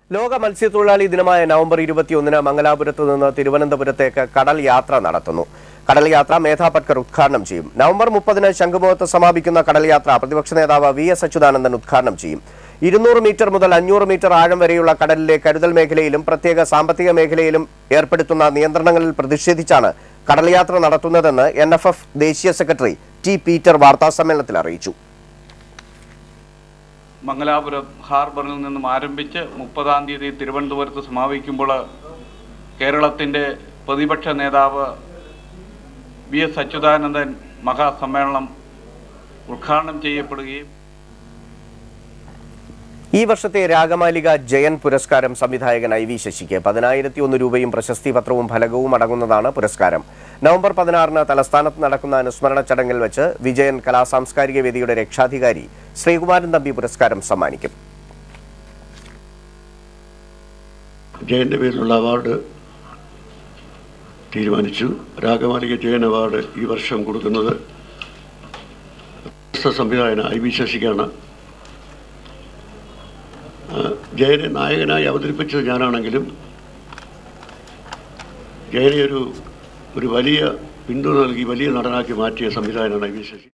ലോക മത്സ്യത്തൊഴിലാളി ദിനമായ നവംബർ ഇരുപത്തിയൊന്നിന് മംഗലാപുരത്ത് നിന്ന് തിരുവനന്തപുരത്തേക്ക് കടൽ യാത്ര നടത്തുന്നു കടൽ യാത്ര മേധാ പട്കർ ഉദ്ഘാടനം ചെയ്യും നവംബർ മുപ്പതിന് ശംഖുമുഖത്ത് സമാപിക്കുന്ന കടൽ യാത്ര പ്രതിപക്ഷ നേതാവ് വി എസ് അച്യുതാനന്ദൻ ഉദ്ഘാടനം ചെയ്യും ഇരുന്നൂറ് മീറ്റർ മുതൽ അഞ്ഞൂറ് മീറ്റർ ആഴം വരെയുള്ള കടലിലെ കരുതൽ മേഖലയിലും പ്രത്യേക സാമ്പത്തിക മേഖലയിലും ഏർപ്പെടുത്തുന്ന നിയന്ത്രണങ്ങളിൽ പ്രതിഷേധിച്ചാണ് കടൽ യാത്ര നടത്തുന്നതെന്ന് എൻ ദേശീയ സെക്രട്ടറി ടി പീറ്റർ വാർത്താസമ്മേളനത്തിൽ അറിയിച്ചു മംഗലാപുരം ഹാർബറിൽ നിന്നും ആരംഭിച്ച് മുപ്പതാം തീയതി തിരുവനന്തപുരത്ത് സമാപിക്കുമ്പോൾ കേരളത്തിൻ്റെ പ്രതിപക്ഷ നേതാവ് വി എസ് അച്യുതാനന്ദൻ മഹാസമ്മേളനം ഉദ്ഘാടനം ചെയ്യപ്പെടുകയും ഈ വർഷത്തെ രാഗമാലിക ജയൻ പുരസ്കാരം സംവിധായകൻ ഐ വി ശശിക്ക് പതിനായിരത്തി ഒന്ന് രൂപയും പ്രശസ്തി പത്രവും ഫലകവും അടങ്ങുന്നതാണ് പുരസ്കാരം നവംബർ പതിനാറിന് തലസ്ഥാനത്ത് നടക്കുന്ന അനുസ്മരണ ചടങ്ങിൽ വെച്ച് വിജയൻ കലാസാംസ്കാരിക വേദിയുടെ രക്ഷാധികാരി ശ്രീകുമാരൻ തമ്പി പുരസ്കാരം സമ്മാനിക്കും ജയൻ്റെ പേരിലുള്ള അവാർഡ് തീരുമാനിച്ചു രാഗമാലിക ജയൻ അവാർഡ് ഈ വർഷം കൊടുക്കുന്നത് പ്രശസ്ത സംവിധായകൻ ഐ വി ശശിക്കാണ് ആ, ജയനെ നായകനായി അവതരിപ്പിച്ചത് ഞാനാണെങ്കിലും ജയനെ ഒരു ഒരു വലിയ പിന്തുണ നൽകി വലിയ നടനാക്കി മാറ്റിയ സംവിധായകനാണ് ഐ വി ശശി